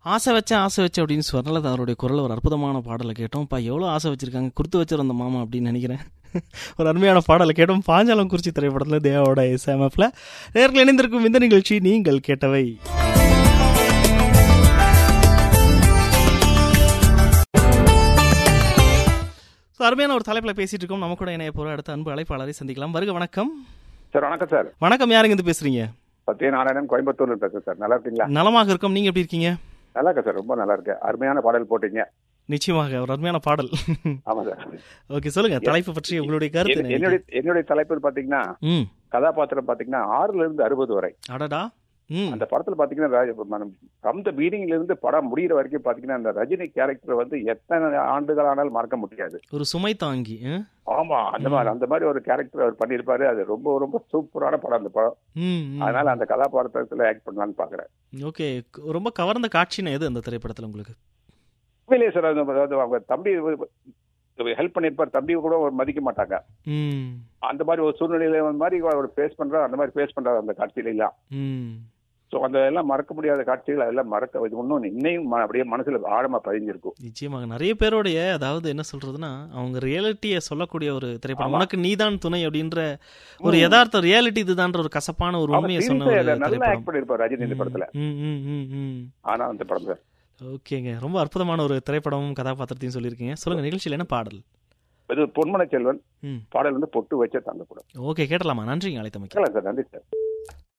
ஆசை வச்சேன் ஆசை வச்சேன் அப்படின்னு ஸ்வர்ணலதா அவருடைய குரல் ஒரு அற்புதமான பாடலை கேட்டோம் பா எவ்வளோ ஆசை வச்சிருக்காங்க கொடுத்து வச்சிருந்த மாமா அப்படின்னு நினைக்கிறேன் ஒரு அருமையான பாடலை கேட்டோம் பாஞ்சாலம் குறிச்சி திரைப்படத்தில் தேவாவோட இசையமைப்பில் நேரில் இணைந்திருக்கும் இந்த நிகழ்ச்சி நீங்கள் கேட்டவை So, அருமையான ஒரு தலைப்பில் பேசிட்டு இருக்கோம் நம்ம கூட இணைய போகிற அடுத்த அன்பு அழைப்பாளரை சந்திக்கலாம் வருக வணக்கம் சார் வணக்கம் சார் வணக்கம் யாருங்க இருந்து பேசுறீங்க சத்யநாராயணன் கோயம்புத்தூர்ல பேசுறேன் சார் நல்லா இருக்கீங்களா நலமாக இருக்கோம் நீங்க எப்படி இருக்கீங்க நல்லா இருக்கேன் சார் ரொம்ப நல்லா இருக்கேன் அருமையான பாடல் போட்டீங்க நிச்சயமாக ஒரு அருமையான பாடல் ஆமா சார் ஓகே சொல்லுங்க தலைப்பு பற்றி உங்களுடைய கருத்து என்- என்ன? என்னுடைய என்னுடைய தலைப்பு பாத்தீங்கன்னா ம் கதாபாத்திரம் பாத்தீங்கன்னா ஆறுல இருந்து அறுபது வரை அடடா ம் அந்த படத்துல பாத்தீங்கன்னா ஃப்ரம் த பீனிங்ல இருந்து படம் முடியிற வரைக்கும் பாத்தீங்கன்னா அந்த ரஜினி கேரக்டர் வந்து எத்தனை ஆண்டுகள் ஆனாலும் மறக்க முடியாது ஒரு சுமை தாங்கி ஆ? ஆமா அந்த மாதிரி அந்த மாதிரி ஒரு கேரக்டர் அவர் பண்ணியிருப்பாரு அது ரொம்ப ரொம்ப சூப்பரான படம் அந்த படம் ம் ம். அதனால அந்த கதாபாத்திரத்துல ஆக்ட் பண்ணலாம்னு பாக்குறேன் ஓகே க- ரொம்ப கவர்ந்த காட்சினா எது அந்த திரைப்படத்துல உங்களுக்கு உண்மையிலேயே சார் அது அதாவது அவங்க தம்பி ஹெல்ப் பண்ணியிருப்பார் தம்பி கூட ஒரு மதிக்க மாட்டாங்க ம் அந்த மாதிரி ஒரு சூழ்நிலையில அந்த மாதிரி அவர் ஃபேஸ் பண்றாரு அந்த மாதிரி ஃபேஸ் பண்றாரு அந்த காட்சியில எல்லாம் ம் ஸோ அந்த எல்லாம் மறக்க முடியாத காட்சிகள் அதெல்லாம் மறக்க இது இன்னும் இன்னையும் ம- அப்படியே மனசுல ஆழமா பதிஞ்சிருக்கும் நிச்சயமாக நிறைய பேருடைய அதாவது என்ன சொல்றதுன்னா அவங்க ரியாலிட்டியை சொல்லக்கூடிய ஒரு திரைப்படம் ஆமா. உனக்கு நீதான் துணை அப்படின்ற ஒரு யதார்த்த ரியாலிட்டி இதுதான்ற ஒரு கசப்பான ஒரு அவங்க உண்மையை serious சொன்ன ஆ ஒரு இல்ல, நல்லா திரைப்படம் ஆக்ட் பண்ணிருப்பார் ரஜினி இந்த படத்துல ம் ம் ம் ம் ஆனா அந்த படம் சார் ஓகேங்க ரொம்ப அற்புதமான ஒரு திரைப்படமும் கதாபாத்திரத்தையும் சொல்லியிருக்கீங்க சொல்லுங்க நிகழ்ச்சியில் என்ன பாடல் இது பொன்மன செல்வன் ம் பாடல் வந்து பொட்டு வச்ச தங்க கூட ஓகே கேட்டலாமா நன்றிங்க அழைத்தமைக்கு கேட்கலாம் சார் நன்றி சார்